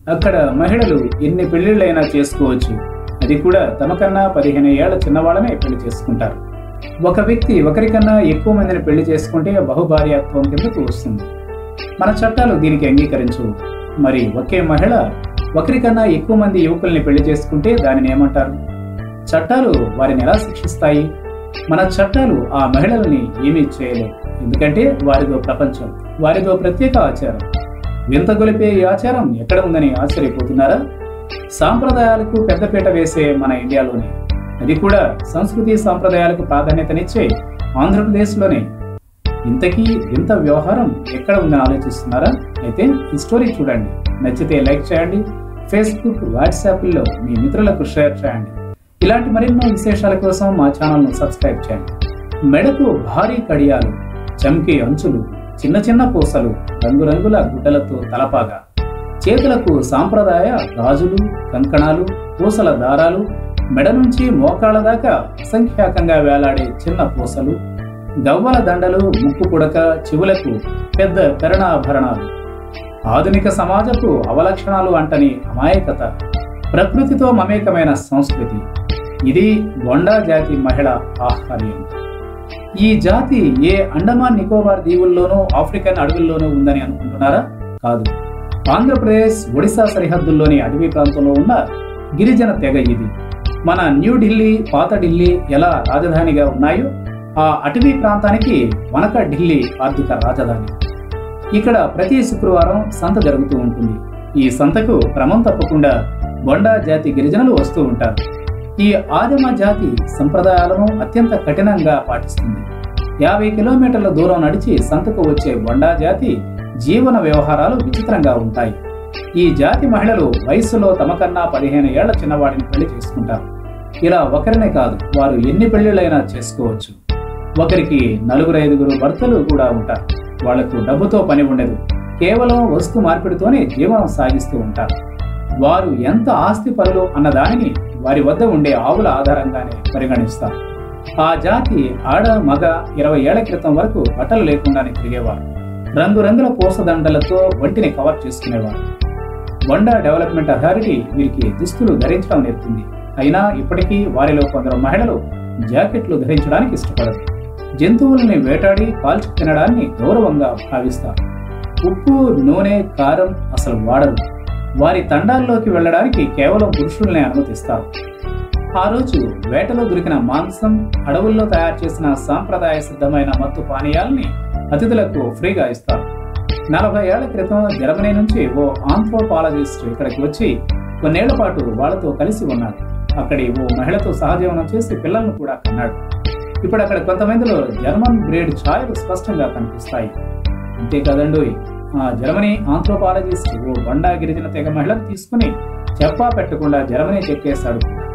అక్కడ మహిళలు ఎన్ని పెళ్లిళ్ళైనా చేసుకోవచ్చు అది కూడా తమకన్నా పదిహేను ఏళ్ల చిన్నవాళ్ళనే పెళ్లి చేసుకుంటారు ఒక వ్యక్తి ఒకరికన్నా ఎక్కువ మందిని పెళ్లి చేసుకుంటే బహుభార్యాత్వం కిందకు వస్తుంది మన చట్టాలు దీనికి అంగీకరించవు మరి ఒకే మహిళ ఒకరికన్నా ఎక్కువ మంది యువకుల్ని పెళ్లి చేసుకుంటే దానిని ఏమంటారు చట్టాలు వారిని ఎలా శిక్షిస్తాయి మన చట్టాలు ఆ మహిళల్ని ఏమీ చేయలేవు ఎందుకంటే వారిదో ప్రపంచం వారిదో ప్రత్యేక ఆచారం వింత గొలిపే ఈ ఆచారం ఎక్కడ ఉందని ఆశ్చర్యపోతున్నారా సాంప్రదాయాలకు పెద్దపీట వేసే మన ఇండియాలోనే అది కూడా సంస్కృతి సాంప్రదాయాలకు ప్రాధాన్యతనిచ్చే ఆంధ్రప్రదేశ్లోనే ఇంతకీ వింత వ్యవహారం ఎక్కడ ఉందని ఆలోచిస్తున్నారా అయితే ఈ స్టోరీ చూడండి నచ్చితే లైక్ చేయండి ఫేస్బుక్ వాట్సాప్లో మీ మిత్రులకు షేర్ చేయండి ఇలాంటి మరెన్నో విశేషాల కోసం మా ఛానల్ను సబ్స్క్రైబ్ చేయండి మెడకు భారీ కడియాలు చమ్కి అంచులు చిన్న చిన్న పూసలు రంగురంగుల గుడ్డలతో తలపాగా చేతులకు సాంప్రదాయ గాజులు కంకణాలు పూసల దారాలు మెడ నుంచి మోకాళ్ళ దాకా అసంఖ్యాకంగా వేలాడే చిన్న పూసలు గవ్వల దండలు ముక్కు పుడక చెవులకు పెద్ద కరణాభరణాలు ఆధునిక సమాజపు అవలక్షణాలు అంటని అమాయకత ప్రకృతితో మమేకమైన సంస్కృతి ఇది బొండా జాతి మహిళ ఆహార్యం ఈ జాతి ఏ అండమాన్ నికోబార్ దీవుల్లోనూ ఆఫ్రికన్ అడవుల్లోనూ ఉందని అనుకుంటున్నారా కాదు ఆంధ్రప్రదేశ్ ఒడిశా సరిహద్దుల్లోని అటవీ ప్రాంతంలో ఉన్న గిరిజన తెగ ఇది మన న్యూఢిల్లీ పాత ఢిల్లీ ఎలా రాజధానిగా ఉన్నాయో ఆ అటవీ ప్రాంతానికి వనక ఢిల్లీ ఆర్థిక రాజధాని ఇక్కడ ప్రతి శుక్రవారం సంత జరుగుతూ ఉంటుంది ఈ సంతకు క్రమం తప్పకుండా బొండా జాతి గిరిజనులు వస్తూ ఉంటారు ఈ ఆదిమ జాతి సంప్రదాయాలను అత్యంత కఠినంగా పాటిస్తుంది యాభై కిలోమీటర్ల దూరం నడిచి సంతకు వచ్చే బొండా జాతి జీవన వ్యవహారాలు విచిత్రంగా ఉంటాయి ఈ జాతి మహిళలు వయస్సులో తమకన్నా పదిహేను ఏళ్ల చిన్నవాడిని పెళ్లి చేసుకుంటారు ఇలా ఒకరినే కాదు వారు ఎన్ని పెళ్లిళ్ళైనా చేసుకోవచ్చు ఒకరికి నలుగురు ఐదుగురు భర్తలు కూడా ఉంటారు వాళ్లకు డబ్బుతో పని ఉండదు కేవలం వస్తు మార్పిడితోనే జీవనం సాగిస్తూ ఉంటారు వారు ఎంత ఆస్తి పరులు అన్న దానిని వారి వద్ద ఉండే ఆవుల ఆధారంగానే పరిగణిస్తారు ఆ జాతి ఆడ మగ ఇరవై ఏళ్ల క్రితం వరకు బట్టలు లేకుండానే తిరిగేవారు రంగురంగుల పూసదండలతో ఒంటిని కవర్ చేసుకునేవారు బొండా డెవలప్మెంట్ అథారిటీ వీరికి దుస్తులు ధరించడం నేర్పింది అయినా ఇప్పటికీ వారిలో కొందరు మహిళలు జాకెట్లు ధరించడానికి ఇష్టపడరు జంతువుల్ని వేటాడి కాల్చి తినడాన్ని గౌరవంగా భావిస్తారు ఉప్పు నూనె కారం అసలు వాడరు వారి తండాల్లోకి వెళ్ళడానికి కేవలం పురుషుల్నే అనుమతిస్తారు ఆ రోజు వేటలో దొరికిన మాంసం అడవుల్లో తయారు చేసిన సాంప్రదాయ సిద్ధమైన మత్తు పానీయాల్ని అతిథులకు ఫ్రీగా ఇస్తారు నలభై ఏళ్ల క్రితం జర్మనీ నుంచి ఓ ఆంథ్రోపాలజిస్ట్ ఇక్కడికి వచ్చి కొన్నేళ్ల పాటు వాళ్ళతో కలిసి ఉన్నాడు అక్కడి ఓ మహిళతో సహజీవనం చేసి పిల్లలను కూడా కన్నాడు ఇప్పుడు అక్కడ కొంతమందిలో జర్మన్ బ్రేడ్ ఛాయలు స్పష్టంగా కనిపిస్తాయి అంతేకాదండోయ్ ఆ జర్మనీ ఆంథ్రోపాలజిస్ట్ ఓ బండా గిరిజన తెగ మహిళను తీసుకుని చెప్పా పెట్టకుండా జర్మనీ చెక్కేశాడు